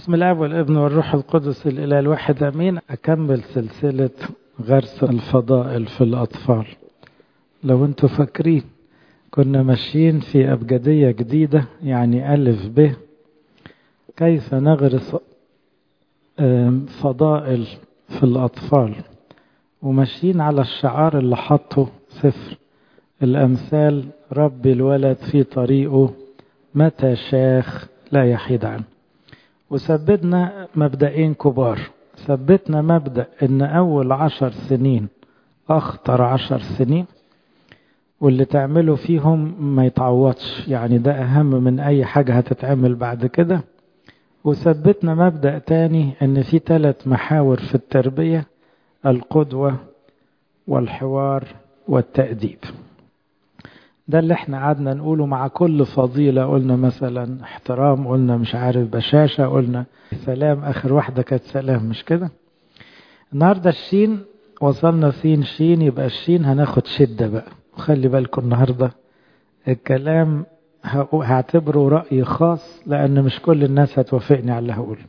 بسم الاب والابن والروح القدس الاله الواحد امين اكمل سلسله غرس الفضائل في الاطفال لو انتوا فاكرين كنا ماشيين في ابجديه جديده يعني الف ب كيف نغرس فضائل في الاطفال وماشيين على الشعار اللي حطه سفر الامثال ربي الولد في طريقه متى شاخ لا يحيد عنه وثبتنا مبدئين كبار ثبتنا مبدأ ان اول عشر سنين اخطر عشر سنين واللي تعمله فيهم ما يتعوضش يعني ده اهم من اي حاجة هتتعمل بعد كده وثبتنا مبدأ تاني ان في ثلاث محاور في التربية القدوة والحوار والتأديب ده اللي احنا قعدنا نقوله مع كل فضيلة قلنا مثلا احترام قلنا مش عارف بشاشة قلنا سلام اخر واحدة كانت سلام مش كده النهاردة الشين وصلنا سين شين يبقى الشين هناخد شدة بقى وخلي بالكم النهاردة الكلام هعتبره رأي خاص لأن مش كل الناس هتوافقني على اللي هقوله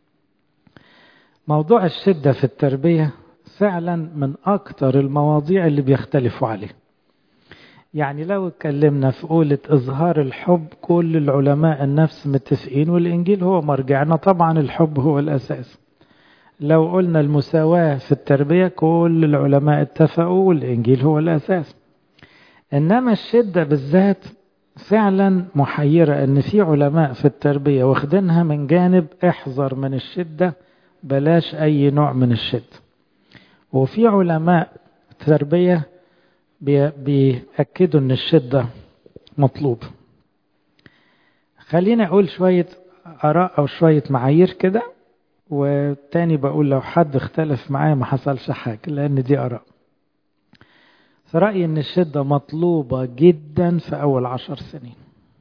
موضوع الشدة في التربية فعلا من أكتر المواضيع اللي بيختلفوا عليه يعني لو اتكلمنا في قولة إظهار الحب كل العلماء النفس متفقين والإنجيل هو مرجعنا طبعا الحب هو الأساس لو قلنا المساواة في التربية كل العلماء اتفقوا والإنجيل هو الأساس إنما الشدة بالذات فعلا محيرة إن في علماء في التربية واخدينها من جانب احذر من الشدة بلاش أي نوع من الشدة وفي علماء تربية بيأكدوا ان الشدة مطلوب خلينا اقول شوية اراء او شوية معايير كده والتاني بقول لو حد اختلف معايا ما حصلش حاجة لان دي اراء في رأيي ان الشدة مطلوبة جدا في اول عشر سنين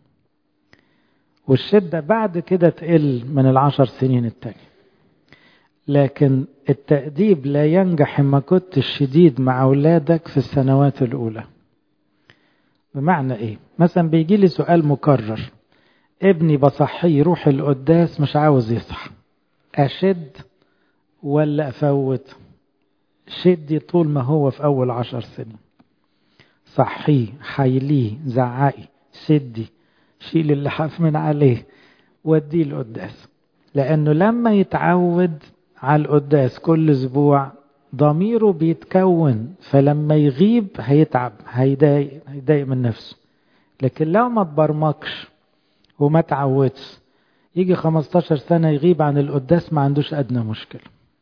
والشدة بعد كده تقل من العشر سنين التانية لكن التأديب لا ينجح إما كنت شديد مع أولادك في السنوات الأولى بمعنى إيه؟ مثلا بيجي لي سؤال مكرر ابني بصحيه يروح القداس مش عاوز يصحى أشد ولا أفوت شدي طول ما هو في أول عشر سنين صحيه حيليه زعقي شدي شيل اللحاف من عليه وديه القداس لأنه لما يتعود على القداس كل اسبوع ضميره بيتكون فلما يغيب هيتعب هيضايق هيضايق من نفسه لكن لو ما تبرمجش وما تعودش يجي 15 سنة يغيب عن القداس ما عندوش أدنى مشكلة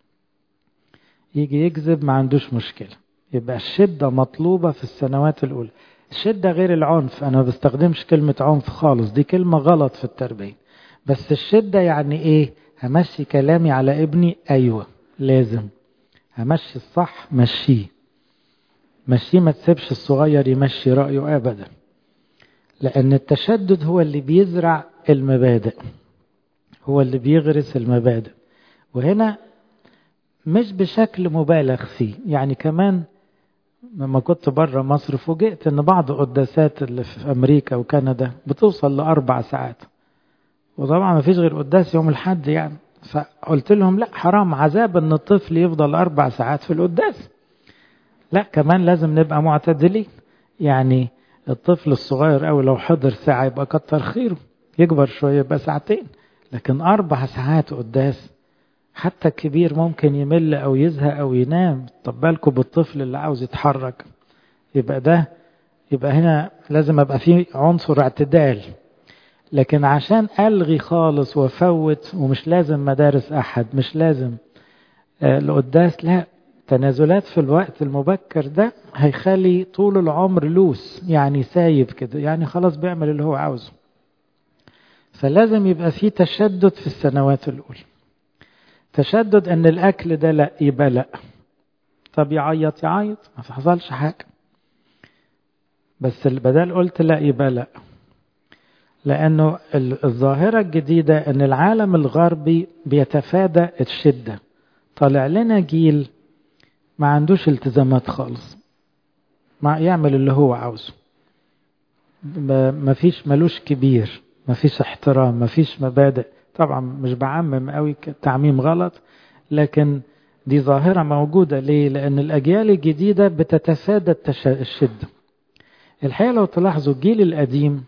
يجي يكذب ما عندوش مشكلة يبقى الشدة مطلوبة في السنوات الأولى الشدة غير العنف أنا ما بستخدمش كلمة عنف خالص دي كلمة غلط في التربية بس الشدة يعني إيه همشي كلامي على ابني ايوه لازم همشي الصح مشيه مشيه ما تسيبش الصغير يمشي رايه ابدا لان التشدد هو اللي بيزرع المبادئ هو اللي بيغرس المبادئ وهنا مش بشكل مبالغ فيه يعني كمان لما كنت بره مصر فوجئت ان بعض قداسات اللي في امريكا وكندا بتوصل لاربع ساعات وطبعا ما فيش غير قداس يوم الحد يعني فقلت لهم لا حرام عذاب ان الطفل يفضل اربع ساعات في القداس لا كمان لازم نبقى معتدلين يعني الطفل الصغير أوي لو حضر ساعة يبقى كتر خيره يكبر شوية يبقى ساعتين لكن أربع ساعات قداس حتى الكبير ممكن يمل أو يزهق أو ينام طب بالكم بالطفل اللي عاوز يتحرك يبقى ده يبقى هنا لازم أبقى فيه عنصر اعتدال لكن عشان ألغي خالص وفوت ومش لازم مدارس أحد مش لازم القداس لا تنازلات في الوقت المبكر ده هيخلي طول العمر لوس يعني سايب كده يعني خلاص بيعمل اللي هو عاوزه فلازم يبقى فيه تشدد في السنوات الأولى تشدد ان الاكل ده لا يبقى لا طب يعيط يعيط ما حصلش حاجه بس البدال قلت لا يبقى لا لأنه الظاهرة الجديدة أن العالم الغربي بيتفادى الشدة طالع لنا جيل ما عندوش التزامات خالص ما يعمل اللي هو عاوزه ما فيش ملوش كبير ما فيش احترام ما فيش مبادئ طبعا مش بعمم قوي تعميم غلط لكن دي ظاهرة موجودة ليه؟ لأن الأجيال الجديدة بتتفادى الشدة الحقيقة لو تلاحظوا الجيل القديم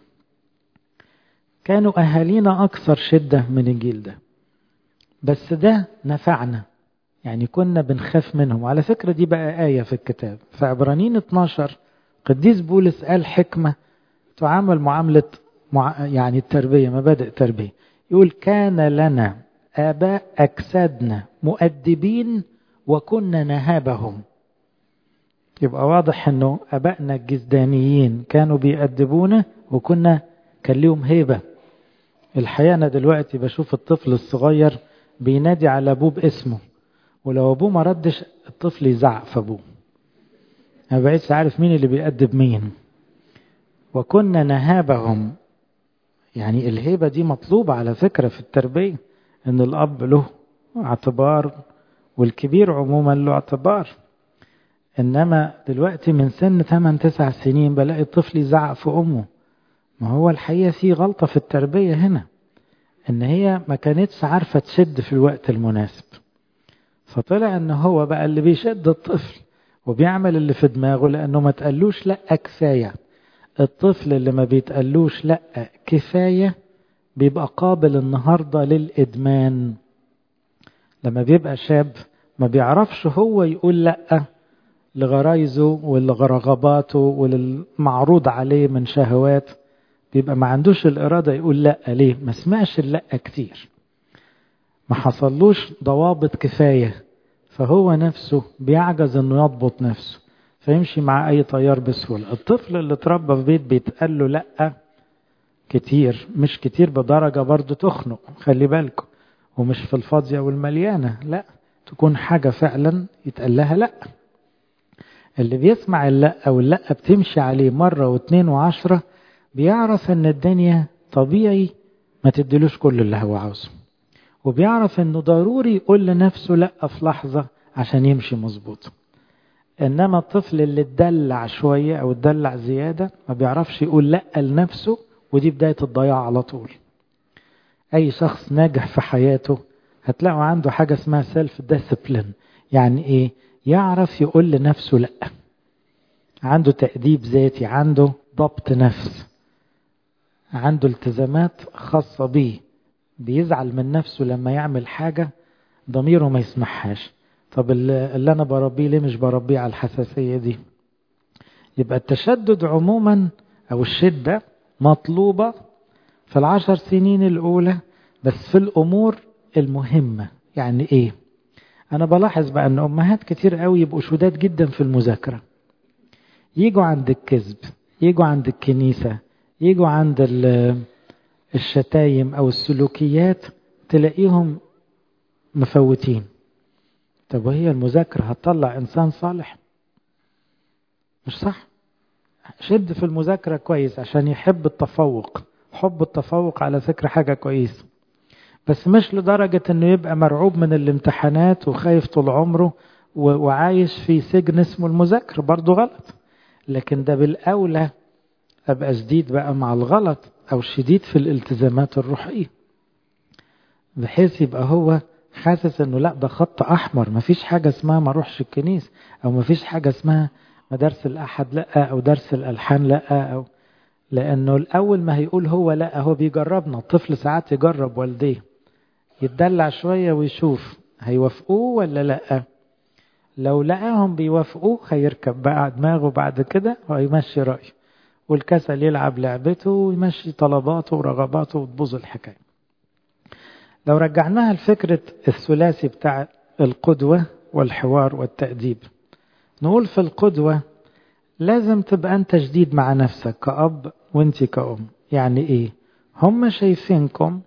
كانوا أهالينا أكثر شدة من الجيل ده بس ده نفعنا يعني كنا بنخاف منهم على فكرة دي بقى آية في الكتاب في عبرانيين 12 قديس بولس قال حكمة تعامل معاملة مع يعني التربية مبادئ تربية يقول كان لنا آباء أجسادنا مؤدبين وكنا نهابهم يبقى واضح انه ابائنا الجزدانيين كانوا بيأدبونا وكنا كان ليهم هيبه الحقيقه انا دلوقتي بشوف الطفل الصغير بينادي على ابوه باسمه ولو ابوه ما ردش الطفل يزعق في ابوه ما بقيتش عارف مين اللي بيأدب مين وكنا نهابهم يعني الهيبه دي مطلوبه على فكره في التربيه ان الاب له اعتبار والكبير عموما له اعتبار انما دلوقتي من سن 8 9 سنين بلاقي الطفل يزعق في امه ما هو الحقيقه في غلطه في التربيه هنا ان هي ما كانتش عارفه تشد في الوقت المناسب فطلع ان هو بقى اللي بيشد الطفل وبيعمل اللي في دماغه لانه ما تقلوش لا كفايه الطفل اللي ما بيتقلوش لا كفايه بيبقى قابل النهارده للادمان لما بيبقى شاب ما بيعرفش هو يقول لا لغرايزه ولرغباته وللمعروض عليه من شهوات بيبقى ما عندوش الإرادة يقول لا ليه ما سمعش اللا كتير ما حصلوش ضوابط كفاية فهو نفسه بيعجز انه يضبط نفسه فيمشي مع اي طيار بسهولة الطفل اللي اتربى في بيت بيتقال له لا كتير مش كتير بدرجة برضه تخنق خلي بالكم ومش في الفاضية والمليانة لا تكون حاجة فعلا يتقال لها لأ اللي بيسمع اللأ أو اللأ بتمشي عليه مرة واثنين وعشرة بيعرف ان الدنيا طبيعي ما تديلوش كل اللي هو عاوزه وبيعرف انه ضروري يقول لنفسه لأ في لحظة عشان يمشي مظبوط انما الطفل اللي اتدلع شوية او اتدلع زيادة ما بيعرفش يقول لأ لنفسه ودي بداية الضياع على طول اي شخص ناجح في حياته هتلاقوا عنده حاجة اسمها سيلف ديسيبلين يعني ايه يعرف يقول لنفسه لا عنده تأديب ذاتي عنده ضبط نفس عنده التزامات خاصة بيه بيزعل من نفسه لما يعمل حاجة ضميره ما يسمحهاش طب اللي أنا بربيه ليه مش بربيه على الحساسية دي يبقى التشدد عموما أو الشدة مطلوبة في العشر سنين الأولى بس في الأمور المهمة يعني إيه أنا بلاحظ بقى أن أمهات كتير قوي يبقوا شداد جدا في المذاكرة يجوا عند الكذب يجوا عند الكنيسة يجوا عند الشتايم أو السلوكيات تلاقيهم مفوتين طب وهي المذاكرة هتطلع إنسان صالح مش صح شد في المذاكرة كويس عشان يحب التفوق حب التفوق على فكرة حاجة كويسة بس مش لدرجة انه يبقى مرعوب من الامتحانات وخايف طول عمره وعايش في سجن اسمه المذاكرة برضه غلط لكن ده بالأولى أبقى شديد بقى مع الغلط أو شديد في الالتزامات الروحية بحيث يبقى هو حاسس انه لا ده خط احمر مفيش حاجة اسمها ما اروحش الكنيسة او مفيش حاجة اسمها مدارس الاحد لا او درس الالحان لا او لانه الاول ما هيقول هو لا هو بيجربنا الطفل ساعات يجرب والديه يتدلع شوية ويشوف هيوافقوه ولا لا لو لقاهم بيوافقوه هيركب بقى دماغه بعد كده ويمشي رأيه والكسل يلعب لعبته ويمشي طلباته ورغباته وتبوظ الحكاية لو رجعناها لفكرة الثلاثي بتاع القدوة والحوار والتأديب نقول في القدوة لازم تبقى أنت جديد مع نفسك كأب وانت كأم يعني إيه هم شايفينكم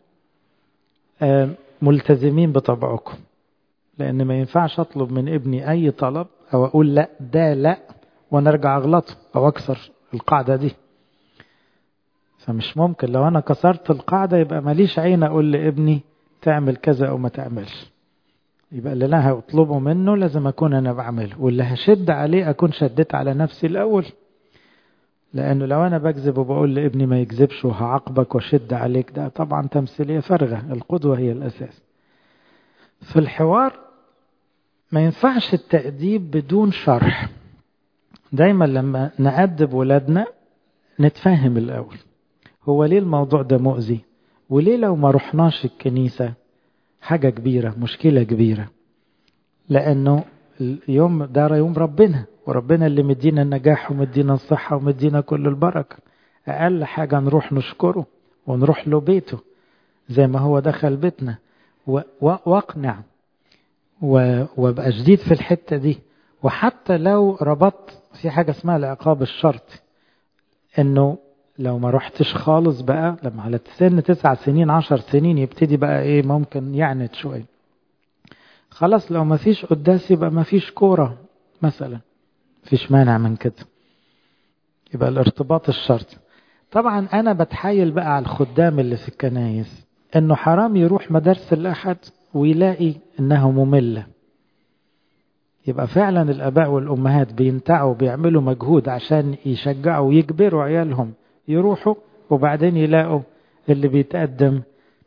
ملتزمين بطبعكم لأن ما ينفعش أطلب من ابني أي طلب أو أقول لا ده لا وأنا أرجع أغلطه أو أكسر القاعدة دي فمش ممكن لو أنا كسرت القاعدة يبقى ماليش عين أقول لابني تعمل كذا أو ما تعملش يبقى اللي أنا هطلبه منه لازم أكون أنا بعمله واللي هشد عليه أكون شديت على نفسي الأول لأنه لو أنا بكذب وبقول لابني ما يكذبش وهعاقبك وشد عليك ده طبعا تمثيلية فارغة القدوة هي الأساس في الحوار ما ينفعش التأديب بدون شرح دايما لما نأدب ولادنا نتفهم الأول هو ليه الموضوع ده مؤذي وليه لو ما رحناش الكنيسة حاجة كبيرة مشكلة كبيرة لأنه اليوم ده يوم ربنا وربنا اللي مدينا النجاح ومدينا الصحة ومدينا كل البركة أقل حاجة نروح نشكره ونروح له بيته زي ما هو دخل بيتنا واقنع وابقى شديد في الحتة دي وحتى لو ربطت في حاجة اسمها العقاب الشرطي انه لو ما رحتش خالص بقى لما على سن تسع سنين عشر سنين يبتدي بقى ايه ممكن يعند شوية خلاص لو ما فيش قداس يبقى ما فيش كورة مثلا فيش مانع من كده يبقى الارتباط الشرطي طبعا انا بتحايل بقى على الخدام اللي في الكنايس انه حرام يروح مدارس الاحد ويلاقي انها مملة يبقى فعلا الاباء والامهات بينتعوا بيعملوا مجهود عشان يشجعوا ويجبروا عيالهم يروحوا وبعدين يلاقوا اللي بيتقدم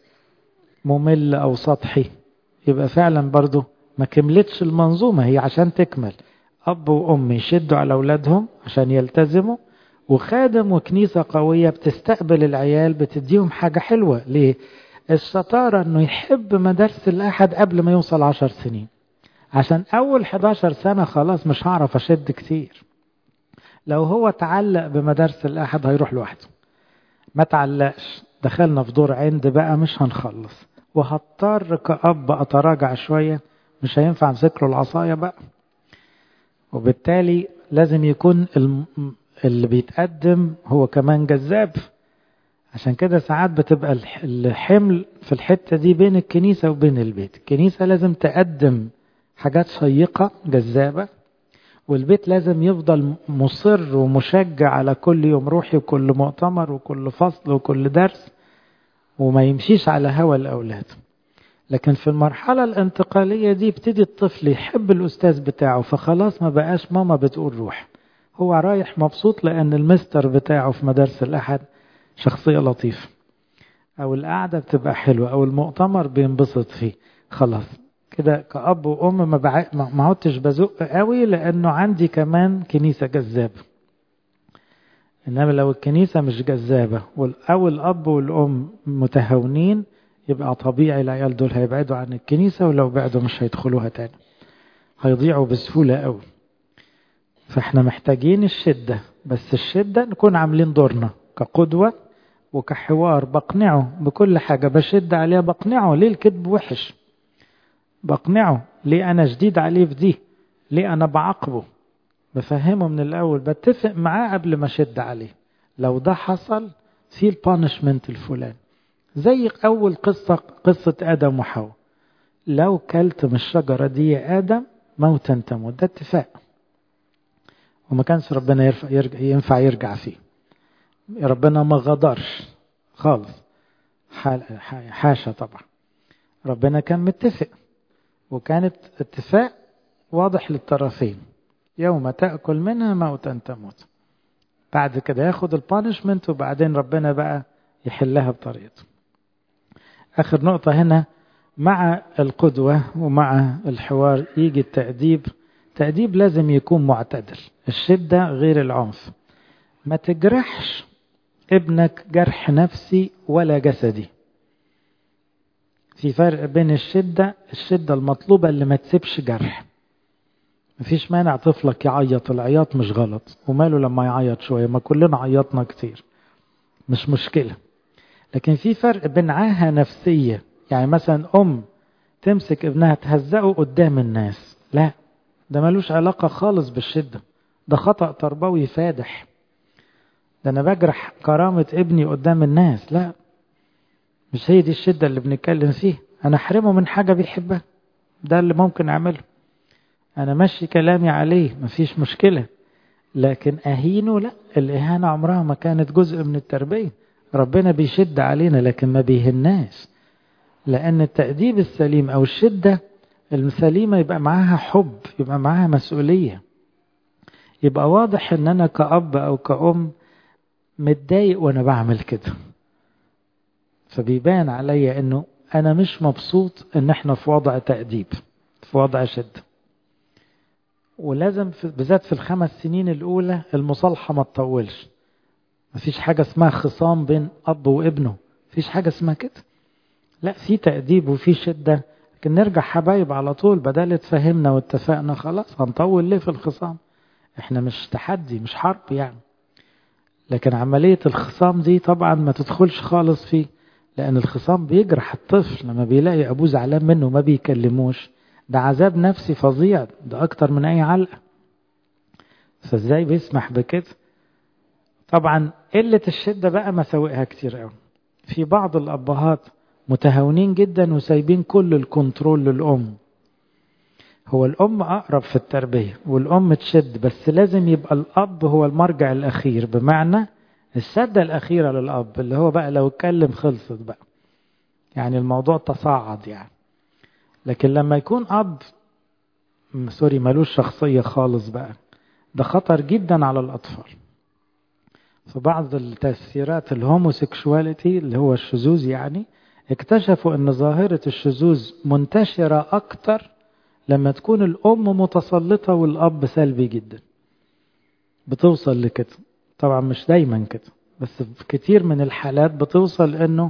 ممل او سطحي يبقى فعلا برضه ما كملتش المنظومة هي عشان تكمل أب وأم يشدوا على أولادهم عشان يلتزموا وخادم وكنيسة قوية بتستقبل العيال بتديهم حاجة حلوة ليه؟ الشطارة أنه يحب مدارس الأحد قبل ما يوصل عشر سنين عشان أول 11 سنة خلاص مش هعرف أشد كتير لو هو تعلق بمدارس الأحد هيروح لوحده ما تعلقش دخلنا في دور عند بقى مش هنخلص وهضطر كأب أتراجع شوية مش هينفع امسك له العصاية بقى وبالتالي لازم يكون اللي بيتقدم هو كمان جذاب عشان كده ساعات بتبقى الحمل في الحتة دي بين الكنيسة وبين البيت الكنيسة لازم تقدم حاجات شيقة جذابة والبيت لازم يفضل مصر ومشجع على كل يوم روحي وكل مؤتمر وكل فصل وكل درس وما يمشيش على هوى الأولاد لكن في المرحلة الانتقالية دي يبتدي الطفل يحب الأستاذ بتاعه فخلاص ما بقاش ماما بتقول روح هو رايح مبسوط لأن المستر بتاعه في مدارس الأحد شخصية لطيفة أو القعدة بتبقى حلوة أو المؤتمر بينبسط فيه خلاص كده كأب وأم ما, بع... ما عدتش بزق قوي لأنه عندي كمان كنيسة جذابة إنما لو الكنيسة مش جذابة أو الأب والأم متهاونين يبقى طبيعي العيال دول هيبعدوا عن الكنيسة ولو بعدوا مش هيدخلوها تاني هيضيعوا بسهولة قوي فاحنا محتاجين الشدة بس الشدة نكون عاملين دورنا كقدوة وكحوار بقنعه بكل حاجة بشد عليه بقنعه ليه الكذب وحش بقنعه ليه أنا جديد عليه في دي ليه أنا بعاقبه بفهمه من الأول بتفق معاه قبل ما أشد عليه لو ده حصل في البانشمنت الفلاني زي أول قصة قصة آدم وحواء لو كلت من الشجرة دي يا آدم موتا تموت ده اتفاق وما كانش ربنا يرفع يرجع ينفع يرجع فيه ربنا ما غدرش خالص حاشا طبعا ربنا كان متفق وكانت اتفاق واضح للطرفين يوم تأكل منها موتا تموت بعد كده ياخد البانشمنت وبعدين ربنا بقى يحلها بطريقته آخر نقطة هنا مع القدوة ومع الحوار يجي التأديب التأديب لازم يكون معتدل الشدة غير العنف ما تجرحش ابنك جرح نفسي ولا جسدي في فرق بين الشدة الشدة المطلوبة اللي ما تسيبش جرح مفيش مانع طفلك يعيط العياط مش غلط وماله لما يعيط شوية ما كلنا عيطنا كتير مش مشكلة لكن في فرق بين عاهة نفسية يعني مثلا أم تمسك ابنها تهزقه قدام الناس لا ده ملوش علاقة خالص بالشدة ده خطأ تربوي فادح ده أنا بجرح كرامة ابني قدام الناس لا مش هي دي الشدة اللي بنتكلم فيه أنا أحرمه من حاجة بيحبها ده اللي ممكن أعمله أنا ماشي كلامي عليه مفيش مشكلة لكن أهينه لا الإهانة عمرها ما كانت جزء من التربية ربنا بيشد علينا لكن ما بيهناش لأن التأديب السليم أو الشدة السليمة يبقى معاها حب يبقى معاها مسؤولية يبقى واضح ان انا كأب او كأم متضايق وانا بعمل كده فبيبان عليا انه انا مش مبسوط ان احنا في وضع تأديب في وضع شدة ولازم في بالذات في الخمس سنين الاولى المصالحة ما تطولش مفيش حاجة اسمها خصام بين اب وابنه مفيش حاجة اسمها كده لا في تأديب وفي شدة لكن نرجع حبايب على طول بدل اتفهمنا واتفقنا خلاص هنطول ليه في الخصام احنا مش تحدي مش حرب يعني لكن عملية الخصام دي طبعا ما تدخلش خالص فيه لأن الخصام بيجرح الطفل لما بيلاقي أبوه زعلان منه ما بيكلموش ده عذاب نفسي فظيع ده أكتر من أي علقة فازاي بيسمح بكده طبعا قلة الشدة بقى مساوئها كتير قوي في بعض الأبهات متهاونين جدا وسايبين كل الكنترول للأم هو الأم أقرب في التربية والأم تشد بس لازم يبقى الأب هو المرجع الأخير بمعنى السدة الأخيرة للأب اللي هو بقى لو اتكلم خلصت بقى يعني الموضوع تصاعد يعني لكن لما يكون أب سوري ملوش شخصية خالص بقى ده خطر جدا على الأطفال في بعض التأثيرات الهوموسيكشواليتي اللي هو الشذوذ يعني اكتشفوا أن ظاهرة الشذوذ منتشرة أكتر لما تكون الأم متسلطة والأب سلبي جدا بتوصل لكده طبعا مش دايما كده بس في كتير من الحالات بتوصل انه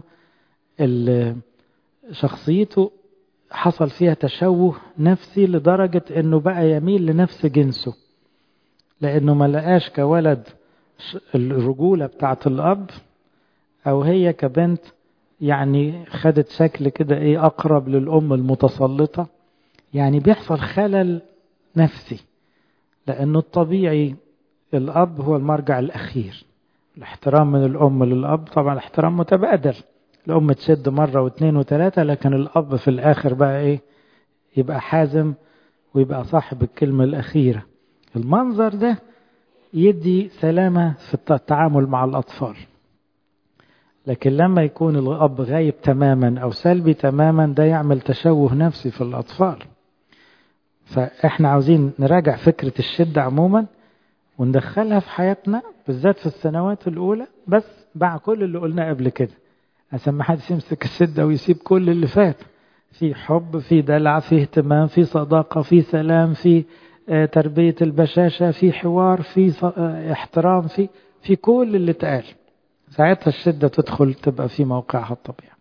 شخصيته حصل فيها تشوه نفسي لدرجة انه بقى يميل لنفس جنسه لانه ما لقاش كولد الرجولة بتاعت الاب او هي كبنت يعني خدت شكل كده ايه اقرب للام المتسلطة يعني بيحصل خلل نفسي لانه الطبيعي الأب هو المرجع الأخير الاحترام من الأم للأب طبعا الاحترام متبادل الأم تشد مرة واثنين وثلاثة لكن الأب في الآخر بقى إيه يبقى حازم ويبقى صاحب الكلمة الأخيرة المنظر ده يدي سلامة في التعامل مع الأطفال لكن لما يكون الأب غايب تماما أو سلبي تماما ده يعمل تشوه نفسي في الأطفال فإحنا عاوزين نراجع فكرة الشدة عموما وندخلها في حياتنا بالذات في السنوات الأولى بس مع كل اللي قلناه قبل كده عشان ما حدش يمسك الشدة ويسيب كل اللي فات في حب في دلع في اهتمام في صداقة في سلام في تربية البشاشة في حوار في احترام في في كل اللي اتقال ساعتها الشدة تدخل تبقى في موقعها الطبيعي